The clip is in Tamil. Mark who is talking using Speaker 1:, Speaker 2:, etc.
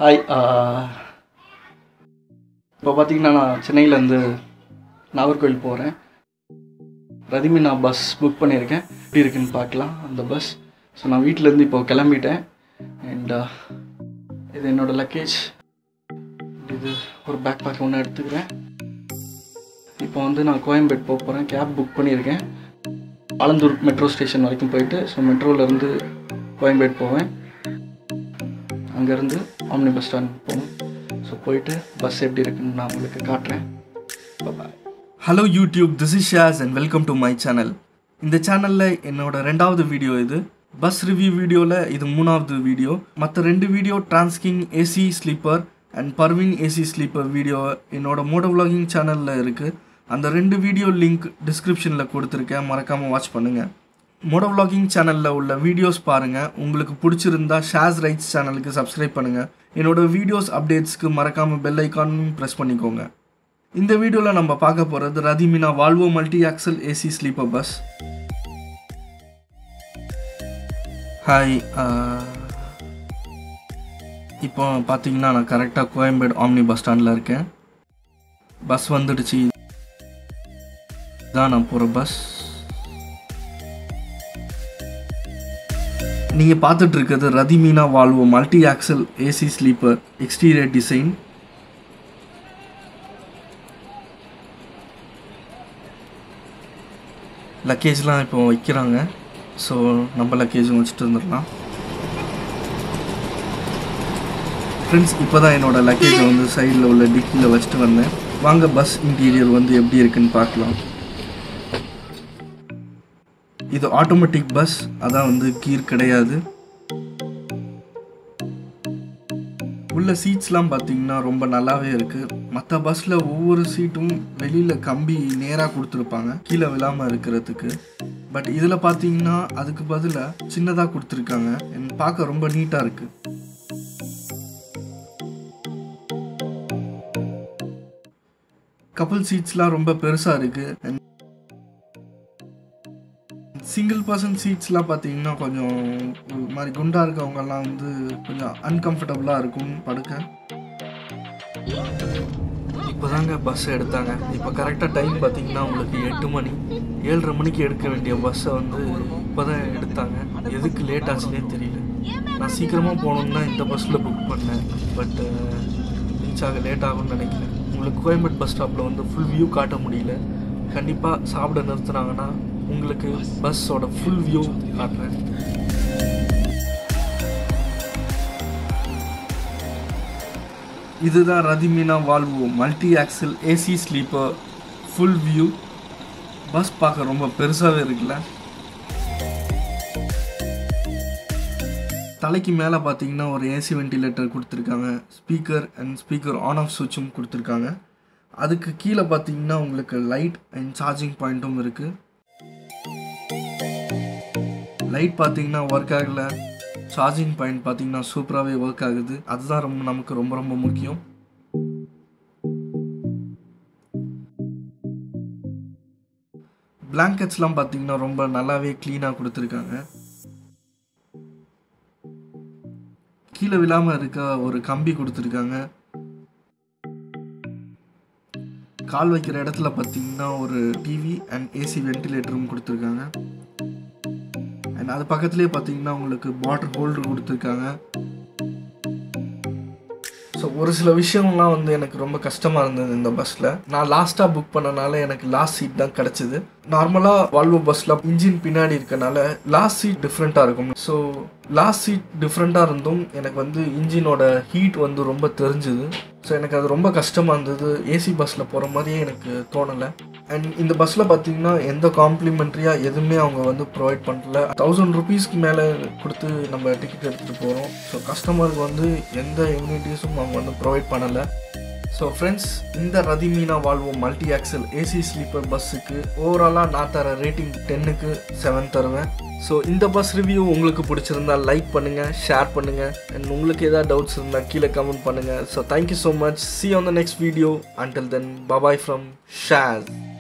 Speaker 1: ஹாய் இப்போ பார்த்தீங்கன்னா நான் சென்னையிலேருந்து நாகர்கோவில் போகிறேன் ரதிமி நான் பஸ் புக் பண்ணியிருக்கேன் எப்படி இருக்குன்னு பார்க்கலாம் அந்த பஸ் ஸோ நான் வீட்டிலேருந்து இப்போ கிளம்பிட்டேன் அண்ட் இது என்னோடய லக்கேஜ் இது ஒரு பேக் பேக் ஒன்று எடுத்துக்கிறேன் இப்போ வந்து நான் கோயம்பேடு போக போகிறேன் கேப் புக் பண்ணியிருக்கேன் ஆலந்தூர் மெட்ரோ ஸ்டேஷன் வரைக்கும் போயிட்டு ஸோ மெட்ரோலேருந்து கோயம்பேடு போவேன் அங்கேருந்து ஆம்னி பஸ் ஸ்டாண்ட் போகணும் ஸோ போயிட்டு பஸ் எப்படி இருக்குன்னு நான் உங்களுக்கு காட்டுறேன் bye
Speaker 2: hello YouTube this is Shaz and welcome to my channel இந்த சேனலில் என்னோட ரெண்டாவது வீடியோ இது பஸ் ரிவ்யூ வீடியோவில் இது மூணாவது வீடியோ மற்ற ரெண்டு வீடியோ டிரான்ஸ்கிங் AC sleeper and Parveen AC sleeper video என்னோட மோட்டோ vlogging சேனலில் இருக்குது அந்த ரெண்டு வீடியோ லிங்க் டிஸ்கிரிப்ஷனில் கொடுத்துருக்கேன் மறக்காமல் வாட்ச் பண்ணுங்கள் மோட்டோ vlogging சேனலில் உள்ள வீடியோஸ் பாருங்கள் உங்களுக்கு பிடிச்சிருந்தா ஷாஸ் ரைட்ஸ் சேனலுக்கு சப்ஸ்கிரைப் பண்ணுங்கள் என்னோட வீடியோஸ் அப்டேட்ஸ்க்கு மறக்காமல் பெல் ஐக்கானும் ப்ரெஸ் பண்ணிக்கோங்க இந்த வீடியோவில் நம்ம பார்க்க போகிறது Rathimeena Volvo multi axle AC sleeper bus hi இப்போ பார்த்தீங்கன்னா நான் கரெக்டாக கோயம்பேடு ஆம்னி பஸ் ஸ்டாண்டில் இருக்கேன் பஸ் வந்துடுச்சு இதான் நான் போகிற பஸ் நீங்கள் பார்த்துட்டு இருக்கிறது Rathimeena Volvo multi axle AC sleeper exterior design லக்கேஜ்லாம் இப்போ வைக்கிறாங்க ஸோ நம்ம லக்கேஜும் வச்சுட்டு வந்துடலாம் ஃப்ரெண்ட்ஸ் இப்போ தான் என்னோடய லக்கேஜை வந்து சைடில் உள்ள டிக்கியில் வச்சுட்டு வந்தேன் வாங்க பஸ் இன்டீரியர் வந்து எப்படி இருக்குன்னு பார்க்கலாம் இது ஆட்டோமேட்டிக் பஸ் அதான் வந்து கீர் கிடையாது உள்ள சீட்ஸ்லாம் பார்த்தீங்கன்னா ரொம்ப நல்லாவே இருக்குது மற்ற பஸ்ஸில் ஒவ்வொரு சீட்டும் வெளியில் கம்பி நேராக கொடுத்துருப்பாங்க கீழே விழாமல் இருக்கிறதுக்கு பட் இதில் பார்த்தீங்கன்னா அதுக்கு பதிலாக சின்னதாக கொடுத்துருக்காங்க எனக்கு பார்க்க ரொம்ப நீட்டாக இருக்குது கப்புள் சீட்ஸ்லாம் ரொம்ப பெருசாக இருக்குது அண்ட் சிங்கிள் பர்சன் சீட்ஸ்லாம் பார்த்தீங்கன்னா கொஞ்சம் ஒரு மாதிரி குண்டாக இருக்கவங்கெல்லாம் வந்து கொஞ்சம் அன்கம்ஃபர்டபுளாக இருக்கும் படுக்க இப்போதாங்க பஸ் எடுத்தாங்க இப்போ கரெக்டாக டைம் பார்த்தீங்கன்னா உங்களுக்கு எட்டு மணி ஏழரை மணிக்கு எடுக்க வேண்டிய பஸ்ஸை வந்து இப்போ தான் எடுத்தாங்க எதுக்கு லேட் ஆச்சுன்னே தெரியல நான் சீக்கிரமாக போகணுன்னு தான் இந்த பஸ்ஸில் புக் பண்ணேன் பட் ரீச் ஆக லேட் ஆகும்னு நினைக்கிறேன் உங்களுக்கு கோயம்பேடு பஸ் ஸ்டாப்பில் வந்து ஃபுல் வியூ காட்ட முடியல கண்டிப்பாக சாப்பிட நிறுத்துனாங்கன்னா உங்களுக்கு பஸ்ஸோட ஃபுல் வியூ காட்டுறேன் இதுதான் Rathimeena Volvo multi axle AC sleeper full view bus பார்க்க ரொம்ப பெருசாகவே இருக்குல்ல தலைக்கு மேலே பார்த்தீங்கன்னா ஒரு ஏசி வென்டிலேட்டர் கொடுத்துருக்காங்க speaker and speaker on off சுவிட்சும் கொடுத்துருக்காங்க அதுக்கு கீழே பார்த்தீங்கன்னா உங்களுக்கு லைட் அண்ட் சார்ஜிங் பாயிண்ட்டும் இருக்குது லைட் பார்த்தீங்கன்னா ஒர்க் ஆகலை சார்ஜிங் பாயிண்ட் பார்த்தீங்கன்னா சூப்பராகவே ஒர்க் ஆகுது அதுதான் ரொம்ப நமக்கு ரொம்ப ரொம்ப முக்கியம் பிளாங்கெட்ஸ்லாம் பார்த்தீங்கன்னா ரொம்ப நல்லாவே க்ளீனாக கொடுத்துருக்காங்க கீழே விழாமல் இருக்க ஒரு கம்பி கொடுத்துருக்காங்க கால் வைக்கிற இடத்துல பார்த்தீங்கன்னா ஒரு டிவி அண்ட் ஏசி வென்டிலேட்டரும் கொடுத்துருக்காங்க அண்ட் அது பக்கத்துலேயே பார்த்தீங்கன்னா உங்களுக்கு வாட்டர் ஹோல்டர் கொடுத்துருக்காங்க ஸோ ஒரு சில விஷயம்லாம் வந்து எனக்கு ரொம்ப கஷ்டமாக இருந்தது இந்த பஸ்ஸில் நான் லாஸ்ட்டாக புக் பண்ணனால எனக்கு லாஸ்ட் சீட் தான் கிடச்சிது நார்மலாக வால்வோ பஸ்ஸில் இன்ஜின் பின்னாடி இருக்கனால லாஸ்ட் சீட் டிஃப்ரெண்ட்டாக இருக்கும் ஸோ லாஸ்ட் சீட் டிஃப்ரெண்ட்டாக இருந்தும் எனக்கு வந்து இன்ஜினோட ஹீட் வந்து ரொம்ப தெரிஞ்சுது ஸோ எனக்கு அது ரொம்ப கஷ்டமாக இருந்தது ஏசி பஸ்ஸில் போகிற மாதிரியே எனக்கு தோணலை அண்ட் இந்த பஸ்ஸில் பார்த்தீங்கன்னா எந்த காம்ப்ளிமெண்ட்ரியாக எதுவுமே அவங்க வந்து ப்ரொவைட் பண்ணல தௌசண்ட் ருபீஸ்க்கு மேலே கொடுத்து நம்ம டிக்கெட் எடுத்துகிட்டு போகிறோம் ஸோ கஸ்டமருக்கு வந்து எந்த இம்யூனிட்டிஸும் அவங்க வந்து ப்ரொவைட் பண்ணலை ஸோ ஃப்ரெண்ட்ஸ் இந்த Rathimeena Volvo multi axle AC sleeper பஸ்ஸுக்கு ஓவராலாக நான் தர ரேட்டிங் டென்னுக்கு செவன் தருவேன் ஸோ இந்த பஸ் ரிவ்யூ உங்களுக்கு பிடிச்சிருந்தா லைக் பண்ணுங்கள் ஷேர் பண்ணுங்கள் அண்ட் உங்களுக்கு ஏதாவது டவுட்ஸ் இருந்தால் கீழே கமெண்ட் பண்ணுங்கள் so thank you so much see on the next video until then bye bye from share